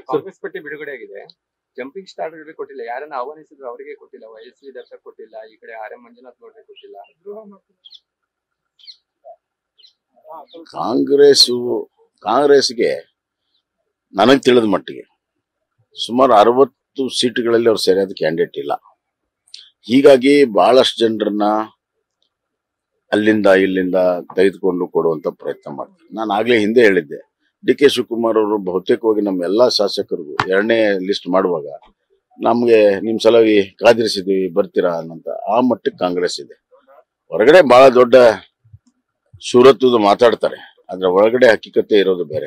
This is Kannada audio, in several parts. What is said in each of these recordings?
ಕಾಂಗ್ರೆಸ್ ಪಟ್ಟಿ ಬಿಡುಗಡೆ ಆಗಿದೆ ಜಂಪಿಂಗ್ ಸ್ಟಾರ್ ಗಳಿಗೆ ಕೊಟ್ಟಿಲ್ಲ ಯಾರನ್ನ ಆಹ್ವಾನಿಸಿದ್ರು ಅವರಿಗೆ ಕೊಟ್ಟಿಲ್ಲ ವೈ ಎಸ್ ವಿ ದರ್ಶಕ್ ಕೊಟ್ಟಿಲ್ಲ ಈ ಕಡೆ ಆರ್ ಎಂ ಮಂಜುನಾಥ್ ಗೌಡ್ರಿಗೆ ಕೊಟ್ಟಿಲ್ಲ ಕಾಂಗ್ರೆಸ್ಸು ಕಾಂಗ್ರೆಸ್ಗೆ ನನಗೆ ತಿಳಿದ ಮಟ್ಟಿಗೆ ಸುಮಾರು ಅರವತ್ತು ಸೀಟುಗಳಲ್ಲಿ ಅವ್ರು ಸರಿಯಾದ ಕ್ಯಾಂಡಿಡೇಟ್ ಇಲ್ಲ ಹೀಗಾಗಿ ಬಹಳಷ್ಟು ಜನರನ್ನ ಅಲ್ಲಿಂದ ಇಲ್ಲಿಂದ ತೆಗೆದುಕೊಂಡು ಕೊಡುವಂತ ಪ್ರಯತ್ನ ಮಾಡ್ತಾರೆ ನಾನು ಆಗ್ಲೇ ಹಿಂದೆ ಹೇಳಿದ್ದೆ ಡಿ ಕೆ ಶಿವಕುಮಾರ್ ಅವರು ಬಹುತೇಕವಾಗಿ ನಮ್ಮ ಎಲ್ಲಾ ಶಾಸಕರಿಗೂ ಎರಡನೇ ಲಿಸ್ಟ್ ಮಾಡುವಾಗ ನಮ್ಗೆ ನಿಮ್ ಸಲುವಾಗಿ ಕಾದಿರಿಸಿದ್ವಿ ಬರ್ತೀರಾ ಅನ್ನಂತ ಆ ಮಟ್ಟಕ್ಕೆ ಕಾಂಗ್ರೆಸ್ ಇದೆ ಹೊರಗಡೆ ಬಹಳ ದೊಡ್ಡ ಸೂರತ್ತದು ಮಾತಾಡ್ತಾರೆ ಅದ್ರ ಒಳಗಡೆ ಹಕ್ಕಿಕತೆ ಇರೋದು ಬೇರೆ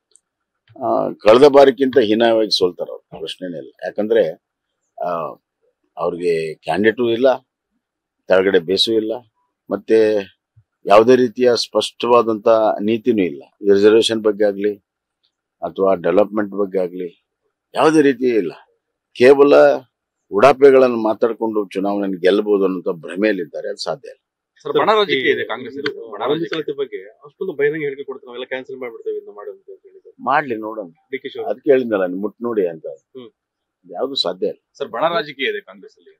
ಆ, ಕಳೆದ ಬಾರಿಗಿಂತ ಹೀನಾಯವಾಗಿ ಸೋಲ್ತಾರ ಅವ್ರು ಪ್ರಶ್ನೆನೇ ಇಲ್ಲ ಯಾಕಂದ್ರೆ ಆ, ಅವ್ರಿಗೆ ಕ್ಯಾಂಡಿಡೇಟು ಇಲ್ಲ ಕೆಳಗಡೆ ಬೇಸು ಇಲ್ಲ ಮತ್ತೆ ಯಾವುದೇ ರೀತಿಯ ಸ್ಪಷ್ಟವಾದಂತ ನೀತಿನೂ ಇಲ್ಲ ರಿಸರ್ವೇಶನ್ ಬಗ್ಗೆ ಆಗ್ಲಿ ಅಥವಾ ಡೆವಲಪ್ಮೆಂಟ್ ಬಗ್ಗೆ ಆಗ್ಲಿ ಯಾವುದೇ ರೀತಿ ಇಲ್ಲ ಕೇವಲ ಉಡಾಪೆಗಳನ್ನು ಮಾತಾಡಿಕೊಂಡು ಚುನಾವಣೆ ಗೆಲ್ಲಬಹುದು ಅನ್ನೋ ಭ್ರಮೆಯಲ್ಲಿದ್ದಾರೆ ಅದು ಸಾಧ್ಯ ಇಲ್ಲ ಸರ್, ಬಣ ರಾಜಕೀಯ ಇದೆ ಕಾಂಗ್ರೆಸ್ ಅಲ್ಲಿ. ಬಣ ಆರೋಗ್ಯ ರಾಜಕೀಯ. ಸಮಿತಿ ಬಗ್ಗೆ ಅಷ್ಟೊಂದು ಬಹಿರಂಗ ಹೇಳಿಕೆ ಕೊಡ್ತಾರೆ ನಾವೆಲ್ಲ ಕ್ಯಾನ್ಸಲ್ ಮಾಡ್ಬಿಡ್ತೇವೆ ಇದನ್ನ ಮಾಡೋದು ಅಂತ ಹೇಳಿದ್ದಾರೆ ಮಾಡ್ಲಿ ನೋಡೋಣ ಡಿ ಕೆ ಶಿವಕುಮಾರ್ ಅದಕ್ಕೆ ಹೇಳಿದ್ನಲ್ಲ ನೀವು ಮುಟ್ ನೋಡಿ ಅಂತ ಹ್ಮ್. ಯಾವುದು ಸಾಧ್ಯ ಇಲ್ಲ ಸರ್ ಬಣ ರಾಜಕೀಯ ಇದೆ ಕಾಂಗ್ರೆಸ್ ಅಲ್ಲಿ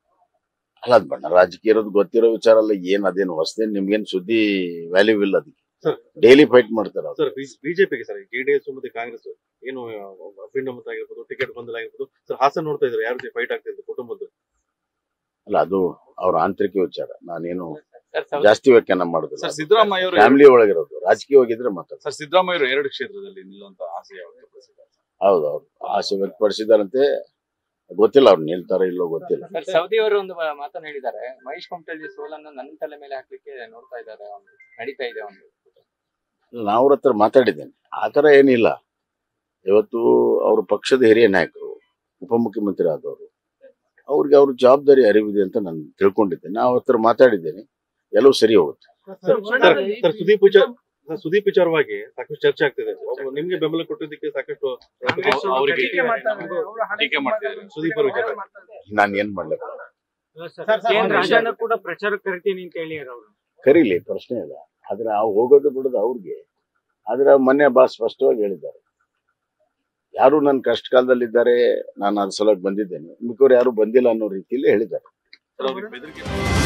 ಅಲ್ಲ ಅದು ಬಣ್ಣ ರಾಜಕೀಯ ಇರೋದು ಗೊತ್ತಿರೋ ವಿಚಾರ ಅಲ್ಲ ಏನ್ ಅದೇನು ಹೊಸದೇನು ನಿಮ್ಗೇನ್ ಸುದ್ದಿ ವ್ಯಾಲ್ಯೂ ಇಲ್ಲ ಅದಕ್ಕೆ ಸರ್. ಡೈಲಿ ಫೈಟ್ ಮಾಡ್ತಾರ ಅವ್ರು. ಸರ್ ಬಿಜೆಪಿಗೆ ಸರ್ ಜೆಡಿಎಸ್ ಮತ್ತೆ ಕಾಂಗ್ರೆಸ್ ಏನು ಅಭಿನ್ನ ಮತ ಆಗಿರ್ಬೋದು ಟಿಕೆಟ್ ಗೊಂದಲ ಆಗಿರ್ಬೋದು ಸರ್ ಹಾಸನ್ ನೋಡ್ತಾ ಇದ್ದಾರೆ ಯಾರ ಜೊತೆ ಫೈಟ್ ಆಗ್ತಿದ್ರು ಕುಟುಂಬದ್ದು ಅಲ್ಲ ಅದು ಅವ್ರ ಆಂತರಿಕ ವಿಚಾರ ನಾನೇನು ಸರ್ ಸೌ- ಜಾಸ್ತಿ ವ್ಯಾಖ್ಯಾನ ಮಾಡುದಿಲ್ಲ ಸರ್ ಸಿದ್ದರಾಮಯ್ಯ ಅವರು ಫ್ಯಾಮಿಲಿ ಒಳಗಿರೋದು ರಾಜಕೀಯ ಹೋಗಿದ್ರೆ ಮಾತಾಡ ಸರ್ ಸಿದ್ದರಾಮಯ್ಯ ಅವರು ಎರಡು ಕ್ಷೇತ್ರದಲ್ಲಿ ನಿಲ್ಲುವಂತ ಆಸೆ ವ್ಯಕ್ತಪಡಿಸಿದ್ದಾರೆ ಹೌದು ಅವ್ರು ಆಸೆ ವ್ಯಕ್ತಪಡಿಸಿದಾರಂತೆ ಗೊತ್ತಿಲ್ಲ ಅವ್ರು ನಿಲ್ತಾರ ಇಲ್ಲೋ ಗೊತ್ತಿಲ್ಲ ಸರ್ ಸೌದಿ ಅವರು ಒಂದು ಮಾತನ್ನ ಹೇಳಿದ್ದಾರೆ ಮಹೇಶ್ ಕುಮಟಳ್ಳಿ ಸೋಲನ್ನ ನನ್ನ ತಲೆ ಮೇಲೆ ಹಾಕ್ಲಿಕ್ಕೆ ನೋಡ್ತಾ ಇದ್ದಾರೆ ಒಂದು ನಡೀತಾ ಇದೆ ಒಂದು ನಾನು ಅವ್ರ ಹತ್ರ ಮಾತಾಡಿದ್ದೇನೆ ಆ ಥರ ಏನಿಲ್ಲ ಇವತ್ತು ಅವ್ರ ಪಕ್ಷದ ಹಿರಿಯ ನಾಯಕರು ಉಪಮುಖ್ಯಮಂತ್ರಿ ಆದವರು ಅವ್ರಿಗೆ ಅವ್ರ ಜವಾಬ್ದಾರಿ ಅರಿವಿದೆ ಅಂತ ನಾನು ತಿಳ್ಕೊಂಡಿದ್ದೇನೆ ನಾವು ಅವ್ರ ಹತ್ರ ಮಾತಾಡಿದ್ದೇನೆ ಎಲ್ಲವೂ ಸರಿ ಹೋಗುತ್ತೆ ಸರ್ ಸರ್, ಸರ್ ಸುದೀಪ್ ವಿಚಾರ ಸರ್, ಸುದೀಪ್ ವಿಚಾರವಾಗಿ ಸಾಕಷ್ಟು ಚರ್ಚೆ ಆಗ್ತಿದೆ ಒಬ್ಬ ನಿಮ್ಗೆ ಬೆಂಬಲ ಕೊಟ್ಟಿದ್ದಕ್ಕೆ ಸಾಕಷ್ಟು ಅವರಿಗೆ ಟೀಕೆ ಮಾಡ್ತಾರೆ. ಅವ್ರು ಹಳೆ ಟೀಕೆ ಮಾಡ್ತಿದ್ದಾರೆ. ಸುದೀಪ್ ಅವ್ರ ವಿಚಾರ ನಾನು ಏನ್ ಮಾಡ್ಲಿಕ್ಕೆ ಸರ್, ಸರ್, ಏನ್ ಒಂದು ರಾಜಣ್ಣ ಕೂಡ ಪ್ರಚಾರಕ್ಕೆ ಕರಿತೀನಿ ಅಂತ ಹೇಳಿದ್ರು ಅವರು ಕರೀಲಿ ಪ್ರಶ್ನೆ ಇಲ್ಲ ಆದ್ರೆ ಆ ಹೋಗೋದು ಬಿಡೋದು ಅವ್ರಿಗೆ ಆದ್ರೆ ಮೊನ್ನೆ ಬಹಳ ಸ್ಪಷ್ಟವಾಗಿ ಹೇಳಿದ್ದಾರೆ ಯಾರು ನನ್ನ ಕಷ್ಟ ಕಾಲದಲ್ಲಿದ್ದಾರೆ ನಾನು ಅದ್ರ ಸಲುವಾಗಿ ಬಂದಿದ್ದೇನೆ ಮಿಕ್ಕವ್ರು ಯಾರು ಬಂದಿಲ್ಲ ಅನ್ನೋ ರೀತಿಯಲ್ಲಿ ಹೇಳಿದ್ದಾರೆ ಸರ್ ಅವ್ರಿಗೆ ಬೆದರಿಕೆ